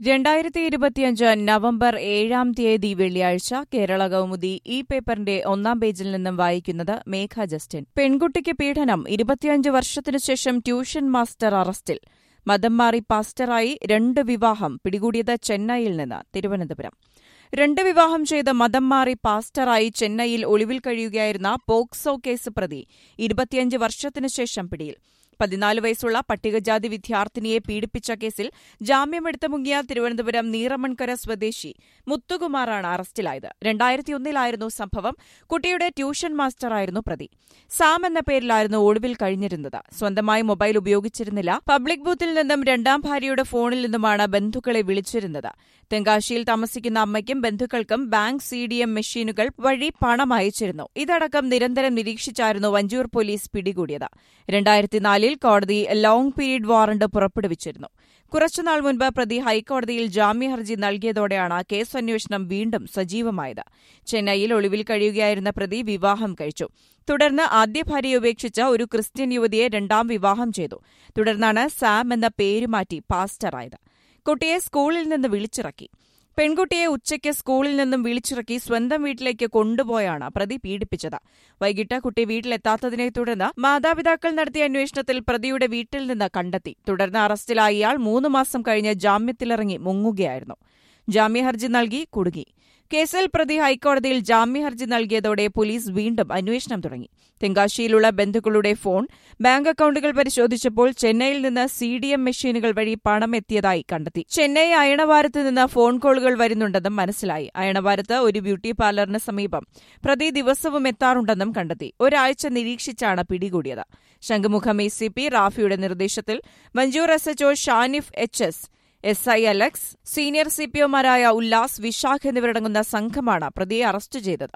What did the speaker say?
രണ്ടായിരത്തി ഇരുപത്തിയഞ്ച് നവംബർ ഏഴാം തീയതി വെള്ളിയാഴ്ച കേരള കൗമുദി ഈ പേപ്പറിന്റെ ഒന്നാം പേജിൽ നിന്നും വായിക്കുന്നത് മേഘ ജസ്റ്റിൻ പെൺകുട്ടിക്ക് പീഡനം ഇരുപത്തിയഞ്ച് വർഷത്തിനു ശേഷം ട്യൂഷൻ മാസ്റ്റർ അറസ്റ്റിൽ മതം മാറി പാസ്റ്ററായി രണ്ട് വിവാഹം പിടികൂടിയത് ചെന്നൈയിൽ നിന്ന് തിരുവനന്തപുരം രണ്ട് വിവാഹം ചെയ്ത മതം മാറി പാസ്റ്ററായി ചെന്നൈയിൽ ഒളിവിൽ കഴിയുകയായിരുന്ന പോക്സോ കേസ് പ്രതി ഇരുപത്തിയഞ്ച് വർഷത്തിനു ശേഷം പിടിയിൽ പതിനാല് വയസ്സുള്ള പട്ടികജാതി വിദ്യാർത്ഥിനിയെ പീഡിപ്പിച്ച കേസിൽ ജാമ്യമെടുത്ത് മുങ്ങിയ തിരുവനന്തപുരം നീറമൺകര സ്വദേശി മുത്തുകുമാറാണ് അറസ്റ്റിലായത് രണ്ടായിരത്തിയൊന്നിലായിരുന്നു സംഭവം കുട്ടിയുടെ ട്യൂഷൻ മാസ്റ്ററായിരുന്നു പ്രതി സാം എന്ന പേരിലായിരുന്നു ഒളിവിൽ കഴിഞ്ഞിരുന്നത് സ്വന്തമായി മൊബൈൽ ഉപയോഗിച്ചിരുന്നില്ല പബ്ലിക് ബൂത്തിൽ നിന്നും രണ്ടാം ഭാര്യയുടെ ഫോണിൽ നിന്നുമാണ് ബന്ധുക്കളെ വിളിച്ചിരുന്നത് തെങ്കാശിയിൽ താമസിക്കുന്ന അമ്മയ്ക്കും ബന്ധുക്കൾക്കും ബാങ്ക് സി ഡി എം മെഷീനുകൾ വഴി പണം അയച്ചിരുന്നു ഇതടക്കം നിരന്തരം നിരീക്ഷിച്ചായിരുന്നു വഞ്ചൂർ പോലീസ് പിടികൂടിയത് രണ്ടായിരത്തിനാലിൽ കോടതി ലോങ് പീരീഡ് വാറണ്ട് പുറപ്പെടുവിച്ചിരുന്നു കുറച്ചുനാൾ മുൻപ് പ്രതി ഹൈക്കോടതിയിൽ ജാമ്യഹർജി നൽകിയതോടെയാണ് കേസ് അന്വേഷണം വീണ്ടും സജീവമായത് ചെന്നൈയിൽ ഒളിവിൽ കഴിയുകയായിരുന്ന പ്രതി വിവാഹം കഴിച്ചു തുടർന്ന് ആദ്യ ഭാര്യയെ ഉപേക്ഷിച്ച ഒരു ക്രിസ്ത്യൻ യുവതിയെ രണ്ടാം വിവാഹം ചെയ്തു തുടർന്നാണ് സാം എന്ന പേരുമാറ്റി പാസ്റ്ററായത് കുട്ടിയെ സ്കൂളിൽ നിന്ന് വിളിച്ചിറക്കി പെൺകുട്ടിയെ ഉച്ചയ്ക്ക് സ്കൂളിൽ നിന്നും വിളിച്ചിറക്കി സ്വന്തം വീട്ടിലേക്ക് കൊണ്ടുപോയാണ് പ്രതി പീഡിപ്പിച്ചത് വൈകിട്ട് കുട്ടി വീട്ടിലെത്താത്തതിനെ തുടർന്ന് മാതാപിതാക്കൾ നടത്തിയ അന്വേഷണത്തിൽ പ്രതിയുടെ വീട്ടിൽ നിന്ന് കണ്ടെത്തി തുടർന്ന് അറസ്റ്റിലായ ഇയാൾ മൂന്ന് മാസം കഴിഞ്ഞ് ജാമ്യത്തിലിറങ്ങി മുങ്ങുകയായിരുന്നു ജാമ്യഹർജി നൽകി കുടുങ്ങി കേസിൽ പ്രതി ഹൈക്കോടതിയിൽ ജാമ്യഹർജി നൽകിയതോടെ പോലീസ് വീണ്ടും അന്വേഷണം തുടങ്ങി തെങ്കാശിയിലുള്ള ബന്ധുക്കളുടെ ഫോൺ ബാങ്ക് അക്കൌണ്ടുകൾ പരിശോധിച്ചപ്പോൾ ചെന്നൈയിൽ നിന്ന് സി ഡി എം മെഷീനുകൾ വഴി പണം എത്തിയതായി കണ്ടെത്തി ചെന്നൈ അയണവാരത്ത് നിന്ന് ഫോൺ കോളുകൾ വരുന്നുണ്ടെന്നും മനസ്സിലായി അയണവാരത്ത് ഒരു ബ്യൂട്ടി പാർലറിന് സമീപം പ്രതി ദിവസവും എത്താറുണ്ടെന്നും കണ്ടെത്തി ഒരാഴ്ച നിരീക്ഷിച്ചാണ് പിടികൂടിയത് ശംഖുമുഖം എ സി പി റാഫിയുടെ നിർദ്ദേശത്തിൽ Manjoor S HO Shanif H S S I Alex senior സിപിഒമാരായ ഉല്ലാസ് വിശാഖ് എന്നിവരടങ്ങുന്ന സംഘമാണ് പ്രതിയെ അറസ്റ്റ് ചെയ്തത്